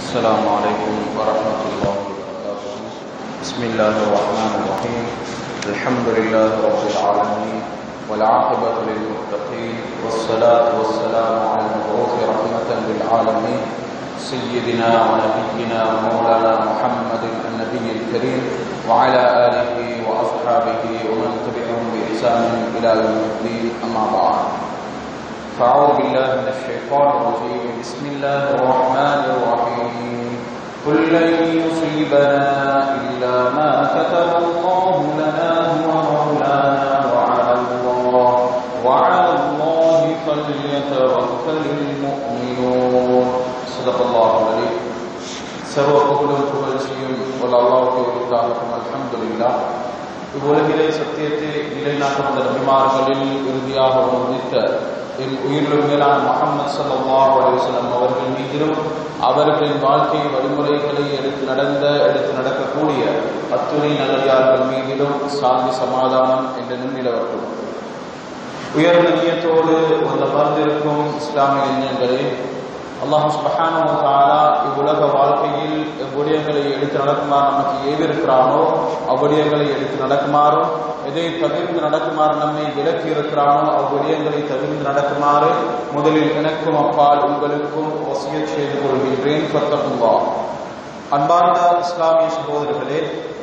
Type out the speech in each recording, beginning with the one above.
السلام عليكم ورحمة الله وبركاته بسم الله الرحمن الرحيم الحمد لله رب العالمين والعاقبة للمتقين والصلاة والسلام على المبعوث رحمة للعالمين سيدنا ونبينا ومولانا محمد النبي الكريم وعلى آله وأصحابه ومن تبعهم بإحسان إلى يوم الدين أما بعد فأعوذ بالله من الشيطان الرجيم بسم الله الرحمن الرحيم قل لن يصيبنا إلا ما كتب الله لنا هو مولانا وعلى الله وعلى الله فليتوكل المؤمنون صدق الله العليم சர்வ புகழும் புகழ்ச்சியும் வல்ல அல்லாஹ்வுக்கு உரித்தாகட்டும் அல்ஹம்துலில்லாஹ் இவ்வுலகிலே சத்தியத்தை நிலைநாட்டும் அந்த நபிமார்களில் இறுதியாக உதித்த என் உயிரிலும் மேலான முகமது ஸல்லல்லாஹு அலைஹி வஸல்லம் அவர்கள் மீதிலும் அவர்களின் வாழ்க்கை வழிமுறைகளை எடுத்து நடந்த எடுத்து நடக்கக்கூடிய அத்துணை நல்லடியார்கள் மீதிலும் சாந்தி சமாதானம் என்ற நிலவட்டும் உயர்ந்த நியத்தோடு ஒரு மறந்திருக்கும் இஸ்லாமிய இளைஞர்களே அல்லாஹ் சுபஹானஹு வ தஆலா இவ்வுலக வாழ்க்கையில் எவ்விடயங்களை எடுத்து நடக்குமாறு நமக்கு ஏவிருக்கிறானோ அவ்விடயங்களை எடுத்து நடக்குமாறும் எதை தவிர்த்து நடக்குமாறு நம்மை விலக்கி இருக்கிறானோ அவ்விடயங்களை தவிர்த்து நடக்குமாறு முதலில் எனக்கும் அப்பால் உங்களுக்கும் வசியத் செய்து கொள்கின்றேன் ஃபத்தகுல்லா அன்பார்ந்த இஸ்லாமிய சகோதரர்களே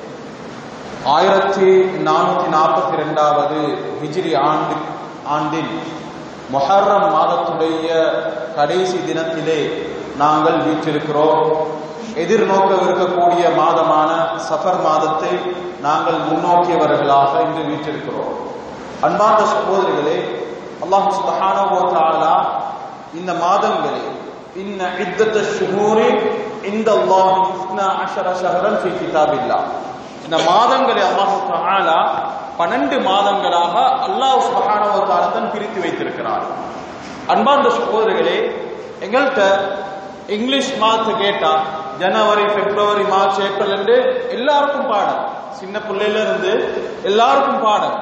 ஆயிரத்தி நானூத்தி நாற்பத்தி ரெண்டாவது ஹிஜ்ரி ஆண்டு ஆண்டில் மொஹர்ரம் மாதத்துடைய கடைசி தினத்திலே நாங்கள் வீற்றிருக்கிறோம் எதிர்நோக்கவிருக்கக்கூடிய மாதமான சஃபர் மாதத்தை நாங்கள் முன்னோக்கியவர்களாக இன்று வீற்றிருக்கிறோம் அன்பார்ந்த சகோதரிகளே அல்லாஹு சுபஹானஹு வ தஆலா இந்த மாதங்களில் இன்ன இத்தத்த ஷுஹூரி இந்த அல்லாஹ் இஸ்னா அஷர ஷஹரன் ஃபி கிதாபில்லாஹ் இந்த மாதங்களை அல்லாஹு தஆலா பன்னெண்டு மாதங்களாக அல்லாஹ் சுபஹானஹு வ தஆலா தான் பிரித்து வைத்திருக்கிறார் அன்பார்ந்த சகோதரர்களே எங்கள்கிட்ட இங்கிலீஷ் மாதத்தை கேட்டா ஜனவரி பிப்ரவரி மார்ச் ஏப்ரல் என்று எல்லாருக்கும் பாடம் சின்ன பிள்ளையில இருந்து எல்லாருக்கும் பாடம்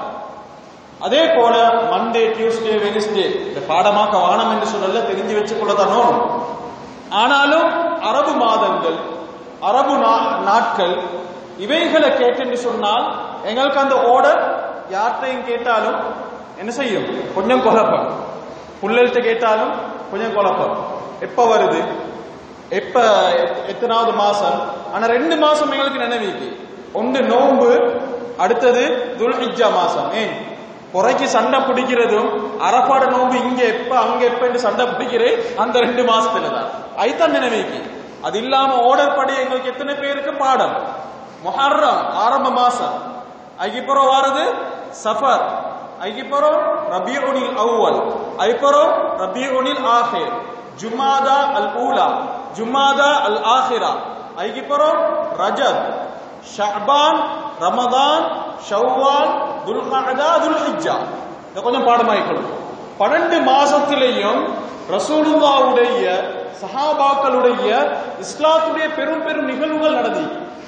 அதே போல மண்டே டியூஸ்டே வெனிஸ்டே இந்த பாடமாக்க வானம் என்று சொல்லல தெரிஞ்சு வச்சு கொள்ளதானோம் ஆனாலும் அரபு மாதங்கள் அரபு நாட்கள் இவைகளை கேட்டென்று சொன்னால் எங்களுக்கு அந்த ஓர்டர் யார்கிட்டையும் கேட்டாலும் என்ன செய்யும் கொஞ்சம் குழப்பம் புள்ளல்கிட்ட கேட்டாலும் கொஞ்சம் குழப்பம் எப்ப வருது எப்ப எத்தனாவது மாசம் ஆனா ரெண்டு மாசம் எங்களுக்கு நினைவிக்கு ஒன்று நோன்பு அடுத்தது துல்ஹிஜா மாசம் ஏன் குறைக்கு சண்டை பிடிக்கிறதும் அரப்பாட நோன்பு இங்க எப்ப அங்க எப்ப சண்டை பிடிக்கிறேன் அந்த ரெண்டு மாசத்துல தான் ஐத்தான் நினைவிக்கு அது இல்லாம ஓர்டர் படி எங்களுக்கு எத்தனை பேருக்கு பாடம் மொஹர்ரம் ஆரம்ப மாசம் அதுக்கப்புறம் வாரது சஃபர் அதுக்கப்புறம் ரபியுனில் அவ்வல் அதுக்கப்புறம் ரபியுனில் ஆஹிர் ஜுமாதா அல் ஊலா ஜுமாதா அல் ஆஹிரா அதுக்கப்புறம் ரஜப் ஷஅபான் ரமதான் ஷவ்வால் துல்ஹஜா துல்ஹிஜ்ஜா இதை கொஞ்சம் பாடமாயிக்கணும் பன்னெண்டு மாசத்திலையும் ரசூலுல்லாவுடைய சஹாபாக்களுடைய இஸ்லாத்துடைய பெரும் பெரும் நிகழ்வுகள் நடந்து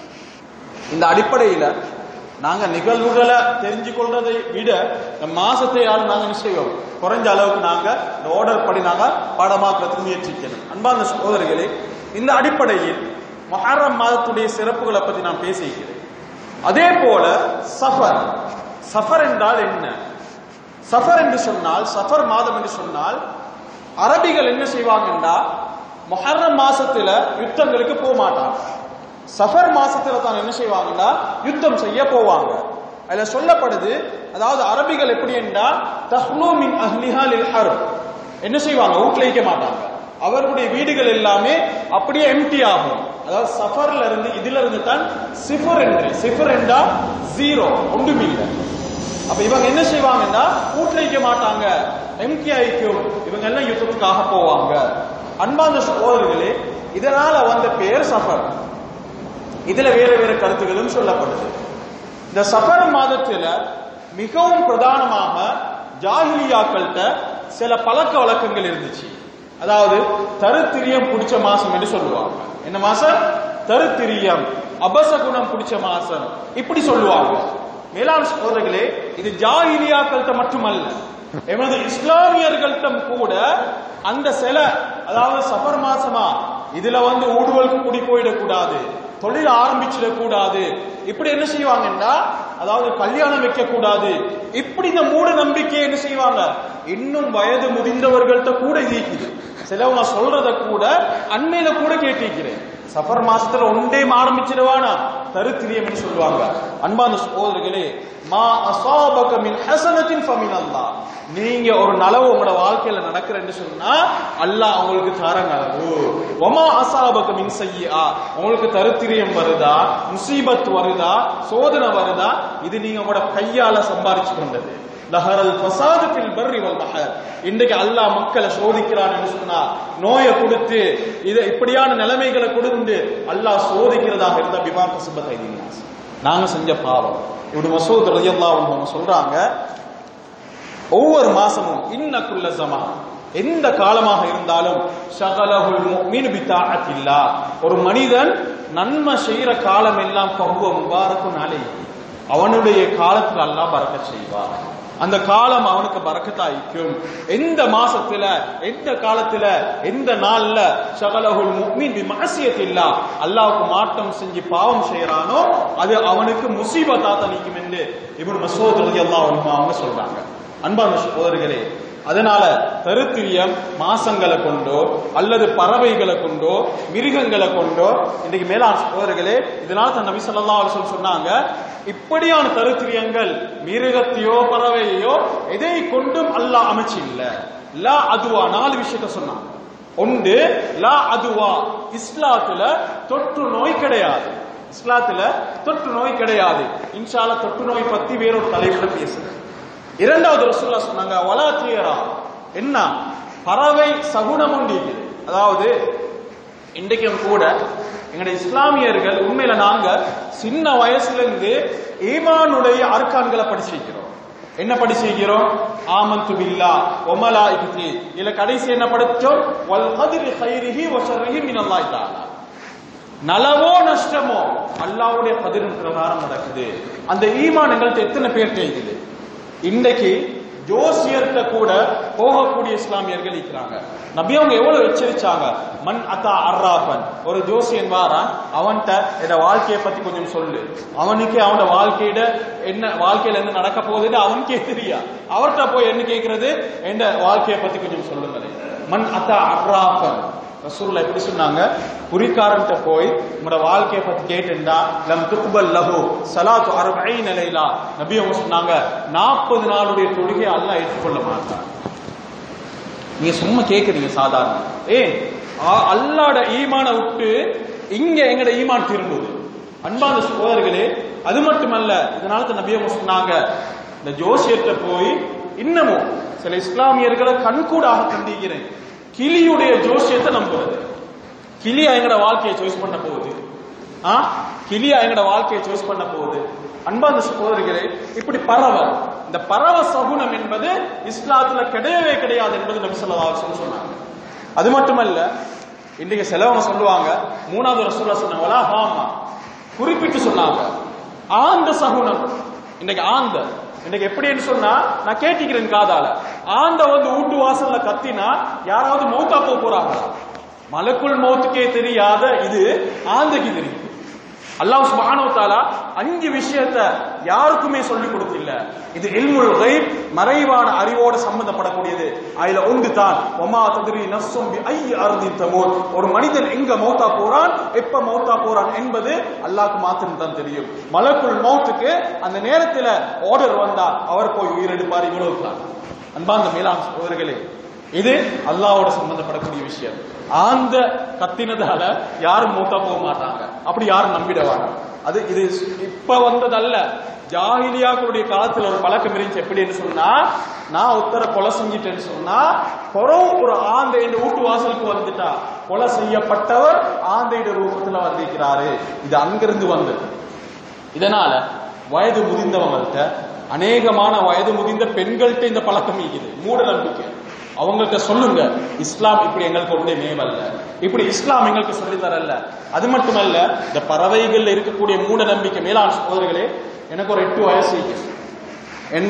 இந்த அடிப்படையில நாங்க நிகழ்வுகளை தெரிஞ்சு கொள்றதை விட இந்த மாசத்தை யாரும் நாங்க என்ன செய்வோம் குறைஞ்ச அளவுக்கு நாங்க இந்த ஆர்டர் படி நாங்க பாடமாக்குறதுக்கு முயற்சிக்கணும் அன்பார்ந்த சகோதரிகளே இந்த அடிப்படையில் மொஹரம் மாதத்துடைய சிறப்புகளை பத்தி நான் பேசிக்கிறேன் அதே போல சஃபர் சஃபர் என்றால் என்ன சஃபர் என்று சொன்னால் சஃபர் மாதம் என்று சொன்னால் அரபிகள் என்ன செய்வாங்கன்னா மொஹர்ரம் மாசத்துல யுத்தங்களுக்கு போக மாட்டாங்க சஃபர் மாசத்துல தான் என்ன செய்வாங்கன்னா யுத்தம் செய்ய போவாங்க அதுல சொல்லப்படுது அதாவது அரபிகள் எப்படி என்றா தஹ்லு மின் அஹ்லிஹா லில் ஹர்ப் என்ன செய்வாங்க வீட்ல வைக்க மாட்டாங்க அவர்களுடைய வீடுகள் எல்லாமே அப்படியே எம்டி ஆகும் அதாவது சஃபர்ல இருந்து இதுல இருந்து தான் சிஃபர் என்று சிஃபர் என்றா ஜீரோ ஒன்றுமில்லை அப்ப இவங்க என்ன செய்வாங்கன்னா வீட்ல வைக்க மாட்டாங்க எம்டி ஆயிக்கும் இவங்க எல்லாம் யுத்தத்துக்காக போவாங்க அன்பாந்த சகோதரர்களே இதனால வந்த பேர் சஃபர் இதுல வேற வேற கருத்துகளும் சொல்லப்படுது இந்த சஃபர் மாதத்துல மிகவும் பிரதானமாக ஜாகிலியாக்கள்கிட்ட சில பழக்க வழக்கங்கள் இருந்துச்சு அதாவது தருத்திரியம் பிடிச்ச மாசம் என்று சொல்லுவாங்க என்ன மாசம் தருத்திரியம் அபசகுணம் பிடிச்ச மாசம் இப்படி சொல்லுவாங்க மேலாண் சகோதரர்களே இது ஜாகிலியாக்கள்கிட்ட மட்டுமல்ல எமது இஸ்லாமியர்கள்ட்ட கூட அந்த சில அதாவது சஃபர் மாசமா இதுல வந்து ஊடுவலுக்கு குடி போயிடக்கூடாது தொழில் ஆரம்பிச்சிடக்கூடாது இப்படி என்ன செய்வாங்கன்னா அதாவது கல்யாணம் வைக்க கூடாது இப்படி இந்த மூட நம்பிக்கை என்ன செய்வாங்க இன்னும் வயது முதிர்ந்தவர்கள்ட்ட கூட இது இருக்குது சிலவங்க சொல்றத கூட அண்மையில கூட கேட்டிருக்கிறேன் சஃபர் மாசத்துல ஒன்றே ஆரம்பிச்சிடுவானா தருத்திரியம்னு சொல்லுவாங்க அன்பான சகோதரர்களே மா அசாபக மின் ஹசனத்தின் ஃபமின் அல்லாஹ் நீங்க ஒரு நலவு உங்களோட வாழ்க்கையில நடக்கிறேன்னு சொன்னா அல்லாஹ் உங்களுக்கு தர நலவு ஒமா அசாபக மின் செய்யா உங்களுக்கு தருத்திரியம் வருதா முசீபத் வருதா சோதனை வருதா இது நீங்க உங்களோட கையால சம்பாரிச்சு கொண்டது லஹரல் ஃபசாதத்தில் பர்ரி வல் பஹர் இன்றைக்கு அல்லாஹ் மக்களை சோதிக்கிறான்னு சொன்னா நோயை கொடுத்து இது இப்படியான நிலைமைகளை கொடுத்து அல்லாஹ் சோதிக்கிறதாக இருந்தா பிமா கசபத் ஐதீனாஸ் நாங்க செஞ்ச பாவம் இப்படி மசூத் ரலியல்லாஹு அன்ஹு சொல்றாங்க ஒவ்வொரு மாசமும் இன்னக்குள்ள ஜமா எந்த காலமாக இருந்தாலும் ஷகலஹுல் முஃமின் பித்தாஅத்தில்லா ஒரு மனிதன் நன்மை செய்யற காலம் எல்லாம் பகுவ முபாரக்கும் நாளை அவனுடைய காலத்துல அல்லாஹ் பறக்கச் செய்வார் அந்த காலம் அவனுக்கு பறக்கத்தாய்க்கும் எந்த மாசத்துல எந்த காலத்துல எந்த நாள்ல ஷகலஹுல் முஃமின் பிமாசியத்தில்லா அல்லாஹ்வுக்கு மாற்றம் செஞ்சு பாவம் செய்யறானோ அது அவனுக்கு முசீபத்தா தணிக்கும் என்று இப்னு மசூத் ரலியல்லாஹு அன்ஹு அவங்க சொல்றாங்க அன்பான சகோதரர்களே அதனால தருத்திரியம் மாசங்களை கொண்டோ அல்லது பறவைகளை கொண்டோ மிருகங்களை கொண்டோ இன்னைக்கு மேலாண் சகோதரர்களே இதனால தான் நபி ஸல்லல்லாஹு அலைஹி வஸல்லம் சொன்னாங்க இப்படியான தருத்திரியங்கள் மிருகத்தையோ பறவையோ எதை கொண்டும் அல்லாஹ் அமைச்சு இல்ல லா அதுவா நாலு விஷயத்த சொன்னாங்க ஒன்று லா அதுவா இஸ்லாத்துல தொற்று நோய் கிடையாது இஸ்லாத்துல தொற்று நோய் கிடையாது இன்ஷால்லா தொற்று நோய் பத்தி வேறொரு தலைப்புல பேசுறேன் இரண்டாவது ரசூல்லா சொன்னாங்க வலா தீயரா என்ன பறவை சகுனம் உண்டு அதாவது இன்றைக்கும் கூட எங்களுடைய இஸ்லாமியர்கள் உண்மையில நாங்க சின்ன வயசுல இருந்து ஈமானுடைய அர்க்கான்களை படிச்சிருக்கிறோம் என்ன படிச்சிருக்கிறோம் ஆமந்து பில்லா ஒமலா இப்தி இல்ல கடைசி என்ன படிச்சோம் வல் கதிரி ஹைரிஹி வ ஷர்ரிஹி மினல்லாஹி தஆலா நலவோ நஷ்டமோ அல்லாஹ்வுடைய கதிரின் பிரகாரம் நடக்குது அந்த ஈமான் எங்கள்ட்ட எத்தனை பேர் இருக்குது இன்றைக்கு ஜோசியர்கிட்ட கூட போகக்கூடிய இஸ்லாமியர்கள் இருக்கிறாங்க நபி அவங்க எவ்வளவு எச்சரிச்சாங்க மண் அத்தா அர்ராபன் ஒரு ஜோசியன் வாரான் அவன்கிட்ட என் வாழ்க்கையை பத்தி கொஞ்சம் சொல்லு அவனுக்கே அவனோட வாழ்க்கையிட என்ன வாழ்க்கையில என்ன நடக்க போகுதுன்னு அவனுக்கே தெரியா அவர்கிட்ட போய் என்ன கேட்கறது என் வாழ்க்கையை பத்தி கொஞ்சம் சொல்லுங்களேன் மண் அத்தா அர்ராபன் ரசூல்ல எப்படி சொன்னாங்க குறிக்காரன்ட்ட போய் உங்களோட வாழ்க்கையை பத்தி கேட்டுண்டா லம் துக்பல் லஹு சலாத்து அறுபை நிலையிலா நபி அவங்க சொன்னாங்க நாற்பது நாளுடைய தொழுகை அல்லாஹ் ஏற்றுக்கொள்ள மாட்டான் நீங்க சும்மா கேக்குறீங்க சாதாரண ஏன் ஆ- அல்லாஹ்ட ஈமான விட்டு இங்க எங்கட ஈமான் திரும்புது அன்பான சகோதரர்களே அது மட்டுமல்ல இதனால தான் நபி அவங்க சொன்னாங்க இந்த ஜோசியர்கிட்ட போய் இன்னமும் சில இஸ்லாமியர்களை கண்கூடாக கண்டிக்கிறேன் கிளியுடைய ஜோசியத்தை நம்புறது கிளியா எங்கட வாழ்க்கையை சாய்ஸ் பண்ண போகுது ஆ கிளியா எங்கட வாழ்க்கையை சாய்ஸ் பண்ண போகுது அன்பான சகோதரிகளே இப்படி பறவை இந்த பறவை சகுனம் என்பது இஸ்லாத்துல கிடையவே கிடையாது என்பது நபி ஸல்லல்லாஹு அலைஹி வஸல்லம் சொன்னாங்க அது மட்டுமல்ல இன்றைக்கு சிலவங்க சொல்லுவாங்க மூணாவது ரசூலா சொன்னாங்க வலா ஹாமா குறிப்பிட்டு சொன்னாங்க ஆந்த சகுனம் இன்னைக்கு ஆந்த இன்னைக்கு எப்படின்னு சொன்னா நான் கேட்டிக்கிறேன் காதால ஆந்த வந்து வீட்டு வாசல்ல கத்தினா யாராவது மௌத்தா போக போறாங்களா மலக்குள் மௌத்துக்கே தெரியாத இது ஆந்தைக்கு தெரியும் அல்லாஹ் சுப்ஹானஹு வ தஆலா அஞ்சு விஷயத்த யாருக்குமே சொல்லி கொடுத்தில்ல இது இல்முல் கைப் மறைவான அறிவோட சம்பந்தப்படக்கூடியது அதுல ஒன்று தான் ஒமா தத்ரி நஃப்ஸும் பி ஐ அர்தின் தமூத் ஒரு மனிதன் எங்க மௌத்தா போறான் எப்ப மௌத்தா போறான் என்பது அல்லாஹ்க்கு மாத்திரம் தான் தெரியும் மலக்குள் மௌத்துக்கு அந்த நேரத்துல ஆர்டர் வந்தா அவர் போய் உயிரெடுப்பார் இவ்வளவு தான் அன்பார்ந்த மேலாண் சகோதரர்களே இது அல்லாஹ்வோட சம்பந்தப்படக்கூடிய விஷயம் ஆந்த கத்தினதால யாரும் மூத்தா போக மாட்டாங்க அப்படி யாரும் நம்பிடுவாங்க அது இது இப்ப வந்ததல்ல ஜாகிலியாக்களுடைய காலத்துல ஒரு பழக்கம் இருந்துச்சு எப்படின்னு சொன்னா நான் உத்தர கொலை செஞ்சிட்டேன்னு சொன்னா குறவு ஒரு ஆந்தை இந்த வீட்டு வாசலுக்கு வந்துட்டா கொலை செய்யப்பட்டவர் ஆந்தையுடைய ரூபத்துல வந்திருக்கிறாரு இது அங்கிருந்து வந்தது இதனால வயது முதிர்ந்தவங்கள்ட்ட அநேகமான வயது முதிர்ந்த பெண்கள்கிட்ட இந்த பழக்கம் இருக்குது மூட நம்பிக்கை அவங்கள்ட்ட சொல்லுங்க இஸ்லாம் இப்படி எங்களுக்கு ஒன்றே மேவல்ல இப்படி இஸ்லாம் எங்களுக்கு சொல்லி தரல அது மட்டுமல்ல இந்த பறவைகள்ல இருக்கக்கூடிய மூட நம்பிக்கை மேலான சகோதரர்களே எனக்கு ஒரு எட்டு வயசு இருக்கு. என்ன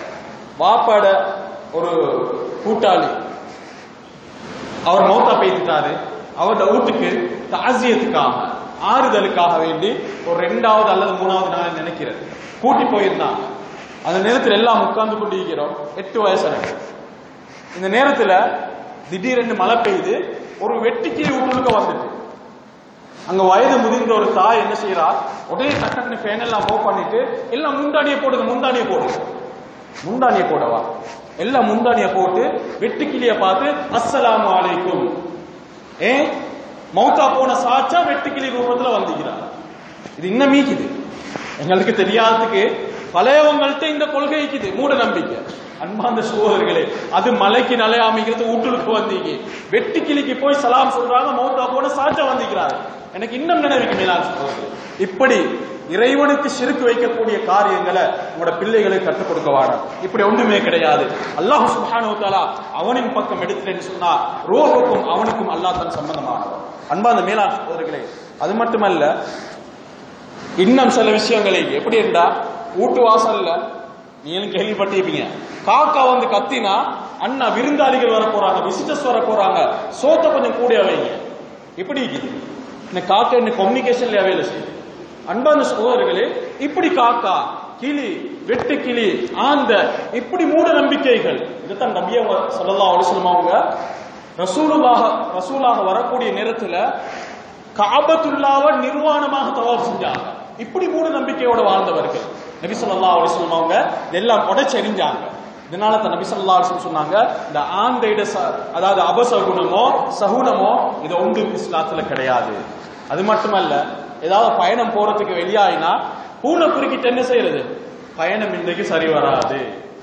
வாப்பாட ஒரு கூட்டாளி அவர் மௌத்தா பெய்துட்டாரு அவரோட வீட்டுக்கு தாசியத்துக்காக ஆறுதலுக்காக வேண்டி ஒரு ரெண்டாவது அல்லது மூணாவது நாள் நினைக்கிறேன் கூட்டி போயிருந்தாங்க அந்த நேரத்தில் எல்லாம் உட்கார்ந்து கொண்டு இருக்கிறோம் எட்டு வயசு எனக்கு இந்த நேரத்துல திடீரென்று மழை பெய்யுது ஒரு வெட்டிக்கு உள்ளுக்க வந்துட்டு அங்க வயது முதிர்ந்த ஒரு தாய் என்ன செய்யறா உடனே டக்குன்னு ஃபேன் எல்லாம் ஓ பண்ணிட்டு எல்லாம் முந்தானியை போடுங்க முந்தானியை போடுங்க முந்தானியை போடவா எல்லாம் முந்தானியை போட்டு வெட்டுக்கிளிய பார்த்து அஸ்ஸலாமு அலைக்கும் ஏ மௌத்தா போன சாச்சா வெட்டுக்கிளி ரூபத்துல வந்துக்கிறார் இது இன்னும் மீக்குது எங்களுக்கு தெரியாததுக்கு பழையவங்கள்ட்ட இந்த கொள்கை இருக்குது மூட நம்பிக்கை அன்பாந்த சோதர்களே அது மலைக்கு நிலையாமிக்கிறது வீட்டுக்கு வந்தீங்க வெட்டி கிளிக்கு போய் சலாம் சொல்றாங்க மௌத்தா போன சாச்சா வந்திக்கிறாரு எனக்கு இன்னும் நினைவுக்கு மேலான சகோதரர்களே. இப்படி இறைவனுக்கு சிறுக்கு வைக்கக்கூடிய காரியங்களை உங்களோட பிள்ளைகளுக்கு கற்றுக் கொடுக்க வேணும் இப்படி ஒன்றுமே கிடையாது அல்லாஹ் சுப்ஹானஹு வ தஆலா அவனின் பக்கம் எடுத்துட்டேன்னு சொன்னா ரோஹுக்கும் அவனுக்கும் அல்லாஹ் தான் சம்பந்தமானவன் அன்பாந்த மேலான சகோதரர்களே அது மட்டுமல்ல இன்னும் சில விஷயங்களை எப்படி இருந்தா வீட்டு வாசல்ல நீங்களும் கேள்விப்பட்டிருப்பீங்க காக்கா வந்து கத்தினா அண்ணா விருந்தாளிகள் வர போறாங்க விசிட்டர்ஸ் வர போறாங்க சோத்தை கொஞ்சம் கூட வைங்க எப்படி இருக்குது இந்த காக்கா இந்த கம்யூனிகேஷன்ல வேலை செய்யுது அன்பான சகோதரர்களே இப்படி காக்கா கிளி வெட்டு கிளி ஆந்த இப்படி மூட நம்பிக்கைகள் இதுதான் நபிய சொல்லலாம் அலிஸ்லம் அவங்க ரசூலுல்லாக ரசூலாக வரக்கூடிய நேரத்துல காபத்துல்லாவை நிர்வாணமாக தவாப் செஞ்சாங்க இப்படி மூட நம்பிக்கையோட வாழ்ந்தவர்கள் நபி ஸல்லல்லாஹு அலைஹி வஸல்லம் அவங்க இதெல்லாம் உடைச்செறிஞ்சாங்க இதனால தான் நபி ஸல்லல்லாஹு அலைஹி வஸல்லம் சொன்னாங்க இந்த ஆந்தைட ச- அதாவது அபசகுணமோ சகுனமோ இது ஒன்று இஸ்லாத்துல கிடையாது அது மட்டுமல்ல ஏதாவது பயணம் போறதுக்கு வெளியாயினா பூனை குறுக்கிட்டு என்ன செய்யறது பயணம் இன்றைக்கு சரி வராது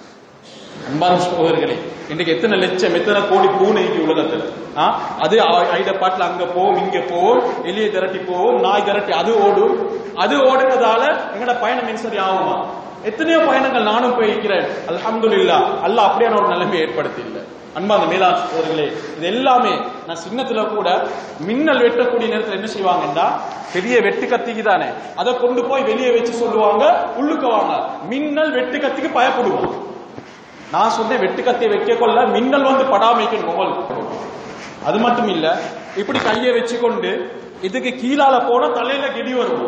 அன்பான சகோதரர்களே இன்னைக்கு எத்தனை லட்சம் எத்தனை கோடி பூனை இருக்கு உலகத்துல ஆ? அது ஐ- ஐட பாட்டுல அங்க போவோம் இங்க போவோம் எலியை திரட்டி போவோம் நாய் திரட்டி அது ஓடும் அது ஓடுனதால எங்கட பயணம் மின் சரி ஆகுமா எத்தனையோ பயணங்கள் நானும் போயிருக்கிறேன் அல்ஹம்துலில்லாஹ் அல்லாஹ் அப்படியான ஒரு நிலைமை ஏற்படுத்தி இல்லை அன்பான மேலாண் சகோதரர்களே இது எல்லாமே நான் சின்னத்துல கூட மின்னல் வெட்டக்கூடிய நேரத்துல என்ன செய்வாங்கன்னா பெரிய வெட்டு கத்திக்கு தானே அதை கொண்டு போய் வெளியே வச்சு சொல்லுவாங்க உள்ளுக்கு வாங்க மின்னல் வெட்டு கத்திக்கு பயப்படுவாங்க நான் சொன்னேன் வெட்டு கத்தியை வைக்க கொள்ள மின்னல் வந்து படாமைக்கணும் உங்களுக்கு அது மட்டும் இல்ல இப்படி கையை வச்சு கொண்டு இதுக்கு கீழால போனா தலையில கெடி வரும்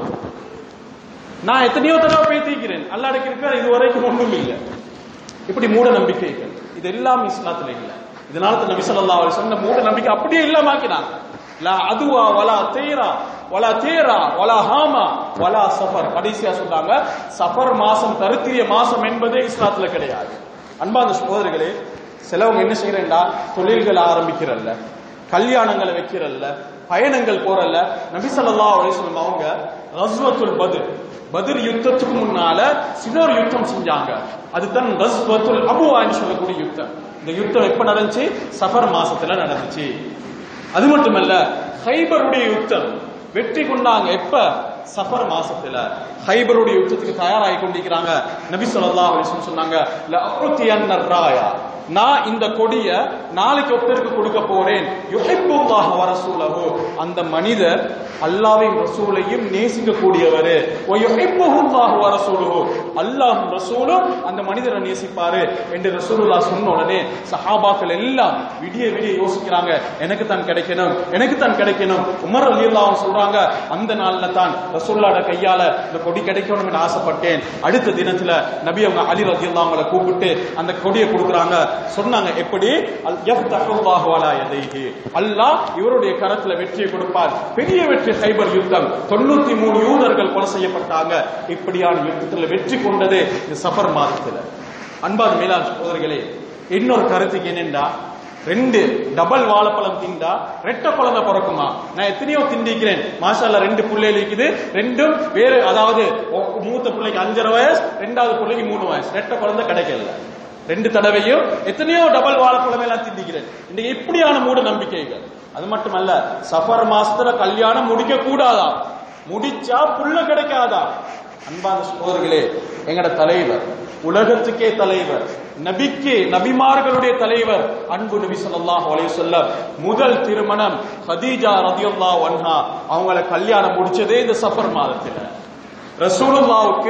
நான் எத்தனையோ தடவை பேத்திக்கிறேன் அல்லாடக்கு இருக்கிற இது வரைக்கும் ஒன்றும் இல்லை இப்படி மூட நம்பிக்கைகள் இது எல்லாம் இஸ்லாத்துல இல்ல இதனால தான் நபி ஸல்லல்லாஹு அலைஹி வஸல்லம் மூட நம்பிக்கை அப்படியே இல்லாமக்கினாங்க லா அதுவா வலா தேரா வலா தேரா வலா ஹாமா வலா சஃபர் கடைசியா சொன்னாங்க சஃபர் மாசம் தருத்திரிய மாசம் என்பதே இஸ்லாத்துல கிடையாது அன்பான சகோதரர்களே சிலவங்க என்ன செய்யறேன்டா தொழில்கள் ஆரம்பிக்கிறல்ல கல்யாணங்களை வைக்கிறல்ல பயணங்கள் போறல்ல நபி ஸல்லல்லாஹு அலைஹி வஸல்லம் அவங்க ரஸ்வத்துல் பத்ர் பத்ர் யுத்தத்துக்கு முன்னால சின்னொரு யுத்தம் செஞ்சாங்க அதுதான் ரஸ்வத்துல் அபுவான்னு சொல்லக்கூடிய யுத்தம் இந்த யுத்தம் எப்ப நடந்துச்சு சஃபர் மாசத்துல நடந்துச்சு அது மட்டுமல்ல ஹைபருடைய யுத்தம் வெற்றி கொண்டாங்க எப்ப சஃபர் மாசத்துல ஹைபருடைய யுத்தத்துக்கு தயாராகி கொண்டிருக்கிறாங்க நபி ஸல்லல்லாஹு அலைஹி வஸல்லம் சொன்னாங்க லஅுத்தியன்ன ராயா நான் இந்த கொடிய நாளைக்கு ஒருத்தருக்கு கொடுக்க போறேன் யுஹிப்புல்லாஹ வ ரசூலஹு அந்த மனிதர் அல்லாஹ்வையும் ரசூலையும் நேசிக்கக்கூடியவர் வ யுஹிப்புல்லாஹு வ ரசூலுஹு அல்லாஹ்வும் ரசூலும் அந்த மனிதரை நேசிப்பாரு என்று ரசூலுல்லாஹ் சொன்ன உடனே சஹாபாக்கள் எல்லாம் விடிய விடிய யோசிக்கிறாங்க எனக்கு தான் கிடைக்கணும் எனக்கு தான் கிடைக்கணும் உமர் ரலியல்லாஹு சொல்றாங்க அந்த நாள்ல தான் ரசூலுல்லாஹ்ட கையால இந்த கொடி கிடைக்கணும்னு ஆசைப்பட்டேன் அடுத்த தினத்துல நபி அவங்க அலி ரலியல்லாஹு அவங்கள கூப்பிட்டு அந்த கொடியை கொடுக்குறாங்க சொன்னாங்க எப்படி அல் யஃப்தஹுல்லாஹு அலா யதைஹி அல்லாஹ் இவருடைய கரத்துல வெற்றியை கொடுப்பார் பெரிய வெற்றி ஹைபர் யுத்தம் தொண்ணூத்தி மூணு யூதர்கள் கொலை செய்யப்பட்டாங்க இப்படியான யுத்தத்துல வெற்றி கொண்டது இந்த சஃபர் மாதத்துல அன்பான மேலாண் சகோதரர்களே இன்னொரு கருத்துக்கு என்னென்றா ரெண்டு டபுள் வாழைப்பழம் திண்டா ரெட்ட குழந்தை பிறக்குமா நான் எத்தனையோ திண்டிக்கிறேன் மாஷால்ல ரெண்டு பிள்ளைகள் இருக்குது ரெண்டும் வேறு அதாவது ஒ- மூத்த பிள்ளைக்கு அஞ்சரை வயசு ரெண்டாவது பிள்ளைக்கு மூணு வயசு ரெட்ட குழந்தை கிடைக்கல ரெண்டு தடவையும் எத்தனையோ டபுள் வாழைப்பழம் எல்லாம் திண்டிக்கிறேன் இன்னைக்கு இப்படியான மூட நம்பிக்கைகள் அது மட்டுமல்ல சஃபர் மாசத்துல கல்யாணம் முடிக்க கூடாதா முடிச்சா புள்ள கிடைக்காதா அன்பான சகோதரர்களே எங்கட தலைவர் உலகத்துக்கே தலைவர் நபிக்கு நபிமார்களுடைய தலைவர் அன்பு நபி ஸல்லல்லாஹு அலைஹி வஸல்லம் முதல் திருமணம் ஹதீஜா ரதியல்லாஹு அன்ஹா அவங்கள கல்யாணம் முடிச்சதே இந்த சஃபர் மாதத்துல ரசூலுல்லாவுக்கு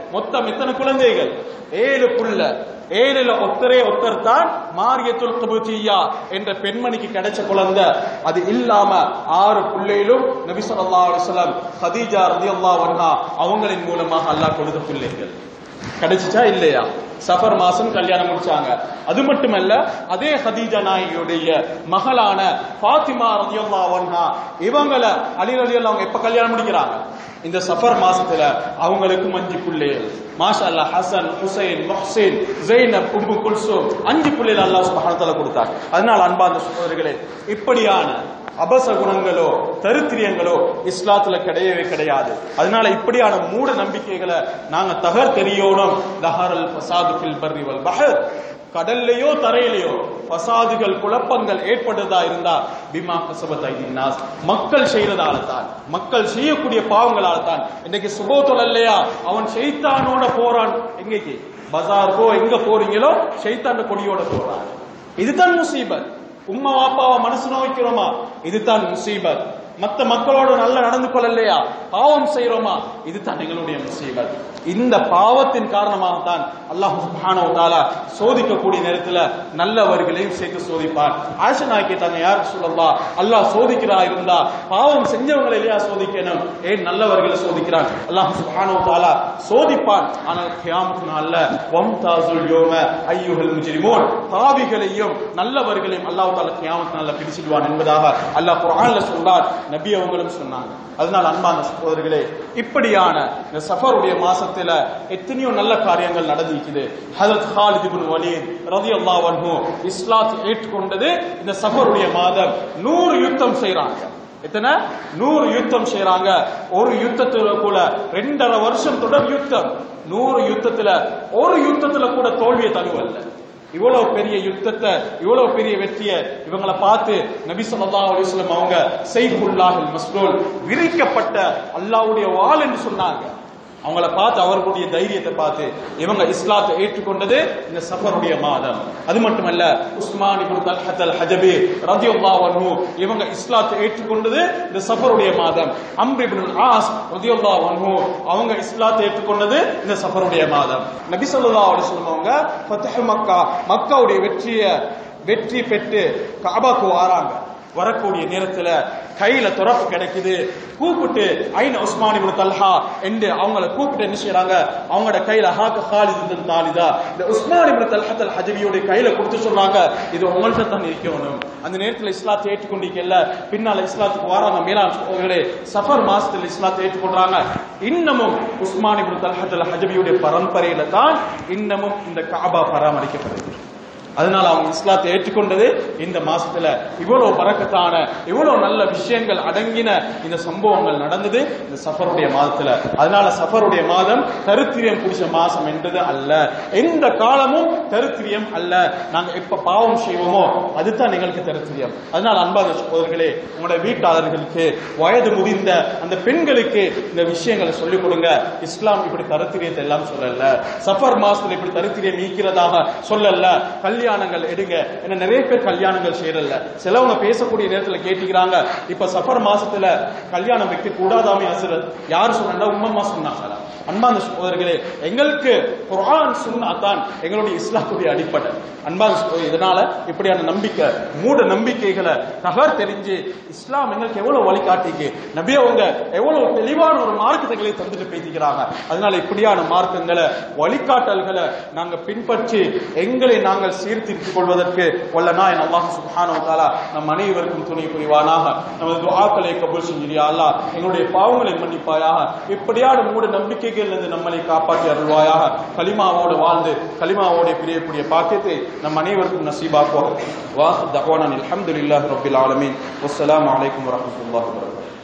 மொத்தம் எத்தனை குழந்தைகள் ஏழு புள்ள ஏழுல ஒத்தரே ஒத்தர் தான் மாரியத்துல் குபுத்தியா என்ற பெண்மணிக்கு கிடைச்ச குழந்தை அது இல்லாம ஆறு பிள்ளைகளும் நபி ஸல்லல்லாஹு அலைஹி வஸல்லம் ஹதீஜா ரலியல்லாஹு அன்ஹா அவங்களின் மூலமாக அல்லாஹ் கொடுத்த பிள்ளைகள் கிடைச்சிச்சா இல்லையா சஃபர் மாசம் கல்யாணம் முடிச்சாங்க அது மட்டுமல்ல அதே ஹதீஜா நாயகியுடைய மகளான ஃபாத்திமா ரலியல்லாஹு அன்ஹா இவங்கள அலி ரலியல்லாஹு அவங்க எப்ப கல்யாணம் முடிக்கிறாங்க இந்த சஃபர் மாசத்துல அவங்களுக்கு மஞ்சு பிள்ளைகள் மாஷா அல்லாஹ் ஹசன் ஹுசைன் முஹ்சின் ஜெய்னப் உம்மு குல்சூம் அஞ்சு பிள்ளைகள் அல்லாஹ் சுப்ஹானஹு வ தஆலா கொடுத்தார் அதனால அன்பார்ந்த சகோதரர்களே இப்படியான அபசகுணங்களோ தரித்திரியங்களோ இஸ்லாத்துல கிடையவே கிடையாது அதனால இப்படியான மூட நம்பிக்கைகளை நாங்க தகர் தெரியணும் தஹரல் ஃபசாது ஃபில் பர்ரி வல் பஹர் கடல்லையோ தரையிலையோ பசாதுகள் குழப்பங்கள் ஏற்படுறதா இருந்தா பிமா கசபத் ஐதின்னாஸ் மக்கள் செய்யறதால தான் மக்கள் செய்யக்கூடிய பாவங்களால தான் இன்னைக்கு சுபோ தொழல்லையா அவன் ஷைத்தானோட போறான் எங்கேக்கு பஜாருக்கோ எங்க போறீங்களோ ஷைத்தான கொடியோட போறான் இதுதான் முசீபத் உம்மா வாப்பாவை மனசு நோய்க்கிறோமா இதுதான் முசீபத் மத்த மக்களோட நல்ல நடந்து கொள்ளலையா பாவம் செய்யறோமா இதுதான் எங்களுடைய முசீபத் இந்த பாவத்தின் காரணமாகத்தான் அல்லாஹ் சுப்ஹானஹு வ தஆலா சோதிக்கக்கூடிய நேரத்துல நல்லவர்களையும் சேர்த்து சோதிப்பார் ஆயிஷா நாய் கேட்டாங்க யார் சொல்லலாம் அல்லாஹ் சோதிக்கிறா இருந்தா பாவம் செஞ்சவங்களை இல்லையா சோதிக்கணும் ஏன் நல்லவர்களை சோதிக்கிறான் அல்லாஹ் சுப்ஹானஹு வ தஆலா சோதிப்பான் ஆனால் கியாமத் நாள்ல வம்தாசுல் யௌம அய்யுஹல் முஜ்ரிமூன் பாவிகளையும் நல்லவர்களையும் அல்லாஹ் தஆலா கியாமத் நாள்ல பிடிச்சிடுவான் என்பதாக அல்லாஹ் குர்ஆன்ல சொல்றார் நபி அவங்களும் சொன்னாங்க அதனால் அன்பான சகோதரர்களே இப்படியான இந்த சஃபருடைய மாசத்துல எத்தனையோ நல்ல காரியங்கள் நடந்திருக்குது ஹஜரத் ஹாலித் இப்னு வலீத் ரலியல்லாஹு அன்ஹு இஸ்லாத்தை ஏற்றுக்கொண்டது இந்த சஃபருடைய மாதம் நூறு யுத்தம் செய்றாங்க எத்தனை நூறு யுத்தம் செய்றாங்க ஒரு யுத்தத்துல கூட ரெண்டரை வருஷம் தொடர் யுத்தம் நூறு யுத்தத்துல ஒரு யுத்தத்துல கூட தோல்வியை தழுவல்ல இவ்வளவு பெரிய யுத்தத்தை இவ்வளவு பெரிய வெற்றியை இவங்களை பார்த்து நபி ஸல்லல்லாஹு அலைஹி வஸல்லம் அவங்க சைஃபுல்லாஹில் மஸ்லூல் விரிக்கப்பட்ட அல்லாஹ்வுடைய வாள் என்று சொன்னாங்க அவங்கள பார்த்து அவர்களுடைய தைரியத்தை பார்த்து இவங்க இஸ்லாத்தை ஏற்றுக்கொண்டது இந்த சஃபருடைய மாதம் அது மட்டுமல்ல உஸ்மான் இப்னு தல்ஹத் அல் ஹஜபி ரலியல்லாஹு அன்ஹு இவங்க இஸ்லாத்தை ஏற்றுக்கொண்டது இந்த சஃபருடைய மாதம் அம்ர் இப்னு ஆஸ் ரலியல்லாஹு அன்ஹு அவங்க இஸ்லாத்தை ஏற்றுக்கொண்டது இந்த சஃபருடைய மாதம் நபி ஸல்லல்லாஹு அலைஹி வஸல்லம் அவங்க ஃபத்ஹ் மக்கா மக்காவுடைய வெற்றியை வெற்றி பெற்று காபாக்கு வாராங்க வரக்கூடிய நேரத்துல கையில துறப்பு கிடைக்குது கூப்பிட்டு ஐன உஸ்மான் இப்னு தல்ஹா என்று அவங்கள கூப்பிட்டு என்ன செய்றாங்க அவங்களோட கையில ஹாக்க ஹாலித் இப்னு தாலிதா இந்த உஸ்மான் இப்னு தல்ஹத் அல் ஹஜபியோட கையில கொடுத்து சொல்றாங்க இது உங்கள்ட்ட தான் இருக்கணும் அந்த நேரத்துல இஸ்லாத்தை ஏற்றுக்கொண்டீங்கல்ல பின்னால இஸ்லாத்துக்கு வராங்க மேலாண் சகோதரர்களே சஃபர் மாசத்துல இஸ்லாத்தை ஏற்றுக்கொள்றாங்க இன்னமும் உஸ்மான் இப்னு தல்ஹத் அல் ஹஜபியுடைய பரம்பரையில தான் இன்னமும் இந்த காபா பராமரிக்கப்படுது அதனால அவங்க இஸ்லாத்தை ஏற்றுக்கொண்டது இந்த மாசத்துல இவ்வளவு பறக்கத்தான இவ்வளவு நல்ல விஷயங்கள் அடங்கின இந்த சம்பவங்கள் நடந்தது இந்த சஃபருடைய மாதத்துல அதனால சஃபருடைய மாதம் தருத்திரியம் பிடிச்ச மாசம் என்றது அல்ல எந்த காலமும் தருத்திரியம் அல்ல நாங்க எப்ப பாவம் செய்வோமோ அதுதான் எங்களுக்கு தருத்திரியம் அதனால அன்பான சகோதரர்களே உங்களோட வீட்டாளர்களுக்கு வயது முதிர்ந்த அந்த பெண்களுக்கு இந்த விஷயங்களை சொல்லிக் கொடுங்க இஸ்லாம் இப்படி தருத்திரியத்தை எல்லாம் சொல்லல சஃபர் மாசத்துல இப்படி தருத்திரியம் ஈக்கிறதாக சொல்லல கல்யாணங்கள் எடுங்க ஏன்னா நிறைய பேர் கல்யாணங்கள் செய்யறல சிலவங்க பேசக்கூடிய நேரத்துல கேட்டுக்கிறாங்க இப்ப சஃபர் மாசத்துல கல்யாணம் வைக்க கூடாதாமே அசுரத் யார் சொன்னா உம்மம்மா சொன்னாங்க அன்பான சகோதரர்களே எங்களுக்கு குர்ஆன் சுன்னா தான் எங்களுடைய இஸ்லாத்துடைய அடிப்படை அன்பான சகோதரர்களே, இதனால இப்படியான நம்பிக்கை மூட நம்பிக்கைகளை தகர் தெரிஞ்சு இஸ்லாம் எங்களுக்கு எவ்வளவு வழிகாட்டிக்கு நபி அவங்க எவ்வளவு தெளிவான ஒரு மார்க்கத்தை தந்துட்டு பேசிக்கிறாங்க அதனால இப்படியான மார்க்கங்களை வழிகாட்டல்களை நாங்க பின்பற்றி எங்களை நாங்கள் சீர்திருத்திக் கொள்வதற்கு வல்ல நாயன் அல்லாஹ் சுப்ஹானஹு வ தஆலா நம் அனைவருக்கும் துணை புரிவானாக நமது துஆக்களை கபூல் செஞ்சிரியா அல்லாஹ் எங்களுடைய பாவங்களை மன்னிப்பாயாக இப்படியான மூட நம்பிக்கைகளிலிருந்து நம்மளை காப்பாற்றி அருள்வாயாக கலிமாவோடு வாழ்ந்து கலிமாவோடு பிரியக்கூடிய பாக்கியத்தை நம் அனைவருக்கும் நசீபாக்குவார் வாஹ் தவானா அல்ஹம்துலில்லாஹி ரப்பில் ஆலமீன் வஸ்ஸலாமு அலைக்கும் வரஹ்மத்துல்லாஹி வபரகாத்துஹு